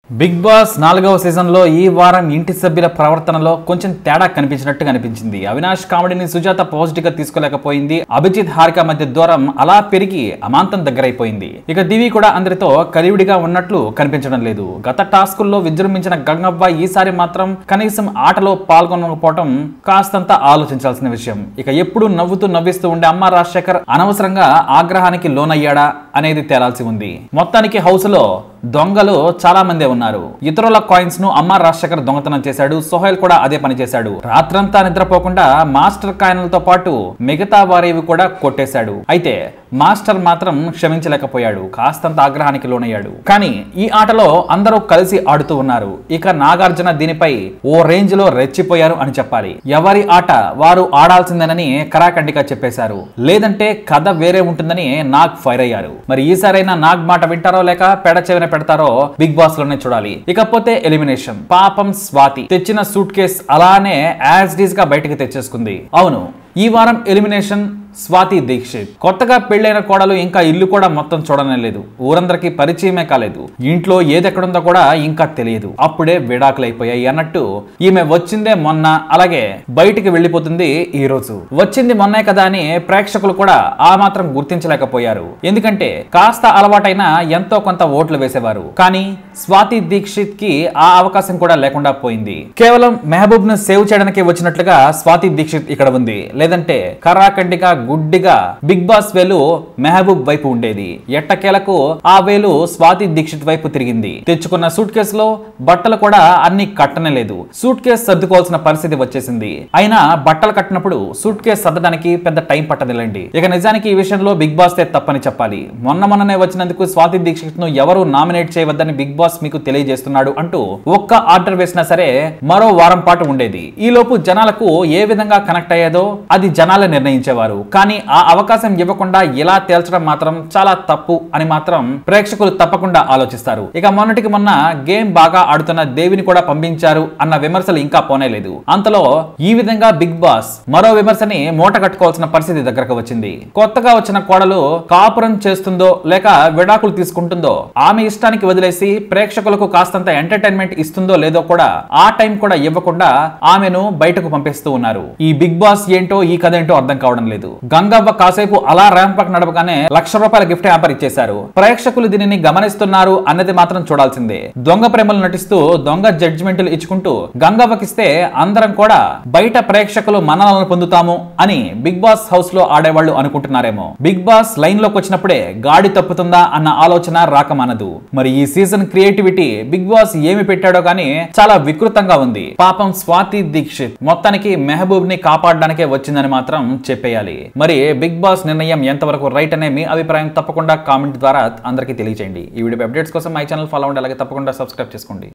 big boss నాలుగవ season లో ఈ వారం ఇంటి సభ్యుల ప్రవర్తనలో కొంచెం తేడా కనిపించినట్టు కనిపించింది అవినాష్ కామెడీని సుజాత పాజిటివ్ గా తీసుకోలేకపోయింది అభిజిత్ హారిక మధ్య దూరం అలా పెరిగి అమాంతం దగ్గరైపోయింది ఇక దివి కూడా అందరితో కలివిడిగా ఉన్నట్లు కనిపించడం లేదు గత టాస్కుల్లో విజృంభించిన గంగవ్వ ఈసారి మాత్రం కనీసం ఆటలో పాల్గొనకపోవడం కాస్తంత ఆలోచించాల్సిన విషయం ఇక ఎప్పుడు నవ్వుతూ నవ్విస్తూ ఉండే అమ్మ రాజశేఖర్ అనవసరంగా ఆగ్రహానికి లోనయ్యాడా అనేది తేలాల్సి ఉంది మొత్తానికి హౌస్ లో దొంగలు చాలా మందే ఉన్నారు ఇతరుల కాయిన్స్ ను అమ్మ రాజశేఖర్ దొంగతనం చేశాడు సోహెల్ కూడా అదే పని చేశాడు రాత్రంతా నిద్రపోకుండా మాస్టర్ కాయిన్లతో పాటు మిగతా వారివి కూడా కొట్టేశాడు అయితే మాస్టర్ మాత్రం క్షమించలేకపోయాడు కాస్తంత ఆగ్రహానికి లోనయ్యాడు కానీ ఈ ఆటలో అందరూ కలిసి ఆడుతూ ఉన్నారు ఇక నాగార్జున దీనిపై ఓ రేంజ్ లో రెచ్చిపోయారు అని చెప్పాలి ఎవరి ఆట వారు ఆడాల్సిందేనని కరాఖండిగా చెప్పేశారు లేదంటే కథ వేరే ఉంటుందని నాగ్ ఫైర్ అయ్యారు మరి ఈసారైనా నాగ్ మాట వింటారో లేక పెడ చెవిన పెడతారో బిగ్ బాస్ లోనే చూడాలి ఇకపోతే ఎలిమినేషన్ పాపం స్వాతి తెచ్చిన సూట్ కేస్ అలానే యాజ్ డీస్ గా బయటకు తెచ్చేసుకుంది అవును ఈ వారం ఎలిమినేషన్ స్వాతి దీక్షిత్ కొత్తగా పెళ్ళైన కోడలు ఇంకా ఇల్లు కూడా మొత్తం చూడనే లేదు ఊరందరికీ పరిచయమే కాలేదు ఇంట్లో ఏదెక్కడుందో కూడా ఇంకా తెలియదు అప్పుడే విడాకులు అయిపోయాయి అన్నట్టు ఈమె వచ్చిందే మొన్న అలాగే బయటికి వెళ్ళిపోతుంది ఈ రోజు వచ్చింది మొన్నే కదా అని ప్రేక్షకులు కూడా ఆ మాత్రం గుర్తించలేకపోయారు ఎందుకంటే కాస్త అలవాటైన ఎంతో కొంత ఓట్లు వేసేవారు కానీ స్వాతి దీక్షిత్ కి ఆ అవకాశం కూడా లేకుండా పోయింది కేవలం మెహబూబ్ ను సేవ్ చేయడానికి వచ్చినట్లుగా స్వాతి దీక్షిత్ ఇక్కడ ఉంది లేదంటే కరాఖండిగా గుడ్డిగా బిగ్ బాస్ వేలు మెహబూబ్ వైపు ఉండేది ఎట్టకేలకు ఆ వేలు స్వాతి దీక్షిత్ వైపు తిరిగింది తెచ్చుకున్న సూట్ కేసులో బట్టలు కూడా అన్ని కట్టనే లేదు సూట్ కేసు సర్దుకోవాల్సిన పరిస్థితి వచ్చేసింది అయినా బట్టలు కట్టినప్పుడు సూట్ కేసు సర్దడానికి పెద్ద టైం పట్టదిలండి ఇక నిజానికి ఈ విషయంలో బిగ్ బాస్ తే తప్పని చెప్పాలి మొన్న మొన్ననే వచ్చినందుకు స్వాతి దీక్షిత్ ను ఎవరు నామినేట్ చేయవద్దని బిగ్ బాస్ మీకు తెలియజేస్తున్నాడు అంటూ ఒక్క ఆర్డర్ వేసినా సరే మరో వారం పాటు ఉండేది ఈ లోపు జనాలకు ఏ విధంగా కనెక్ట్ అయ్యేదో అది జనాలే నిర్ణయించేవారు కానీ ఆ అవకాశం ఇవ్వకుండా ఇలా తేల్చడం మాత్రం చాలా తప్పు అని మాత్రం ప్రేక్షకులు తప్పకుండా ఆలోచిస్తారు ఇక మొన్నటికి మొన్న గేమ్ బాగా ఆడుతున్న దేవిని కూడా పంపించారు అన్న విమర్శలు ఇంకా పోనేలేదు అంతలో ఈ విధంగా బిగ్ బాస్ మరో విమర్శని మూట కట్టుకోవాల్సిన పరిస్థితి దగ్గరకు వచ్చింది కొత్తగా వచ్చిన కోడలు కాపురం చేస్తుందో లేక విడాకులు తీసుకుంటుందో ఆమె ఇష్టానికి వదిలేసి ప్రేక్షకులకు కాస్తంత ఎంటర్టైన్మెంట్ ఇస్తుందో లేదో కూడా ఆ టైం కూడా ఇవ్వకుండా ఆమెను బయటకు పంపిస్తూ ఉన్నారు ఈ బిగ్ బాస్ ఏంటో ఈ కథ ఏంటో అర్థం కావడం లేదు గంగవ్వ కాసేపు అలా ర్యాంప్ పక్క నడపగానే లక్ష రూపాయల గిఫ్ట్ హ్యాంపర్ ఇచ్చేశారు ప్రేక్షకులు దీనిని గమనిస్తున్నారు అన్నది మాత్రం చూడాల్సిందే దొంగ ప్రేమలు నటిస్తూ దొంగ జడ్జిమెంట్లు ఇచ్చుకుంటూ గంగవ్వకిస్తే అందరం కూడా బయట ప్రేక్షకులు మనలను పొందుతాము అని బిగ్ బాస్ హౌస్ లో ఆడేవాళ్ళు అనుకుంటున్నారేమో బిగ్ బాస్ లైన్ లోకి వచ్చినప్పుడే గాడి తప్పుతుందా అన్న ఆలోచన రాకమానదు మరి ఈ సీజన్ క్రియేటివిటీ బిగ్ బాస్ ఏమి పెట్టాడో కానీ చాలా వికృతంగా ఉంది పాపం స్వాతి దీక్షిత్ మొత్తానికి మెహబూబ్ ని కాపాడడానికే వచ్చిందని మాత్రం చెప్పేయాలి మరి బిగ్ బాస్ నిర్ణయం ఎంతవరకు రైట్ అనే మీ అభిప్రాయం తప్పకుండా కామెంట్ ద్వారా అందరికీ తెలియజేయండి ఈ వీడియో అప్డేట్స్ కోసం మై ఛానల్ ఫాలో అవ్వండి అలాగే తప్పకుండా సబ్స్క్రైబ్ చేసుకోండి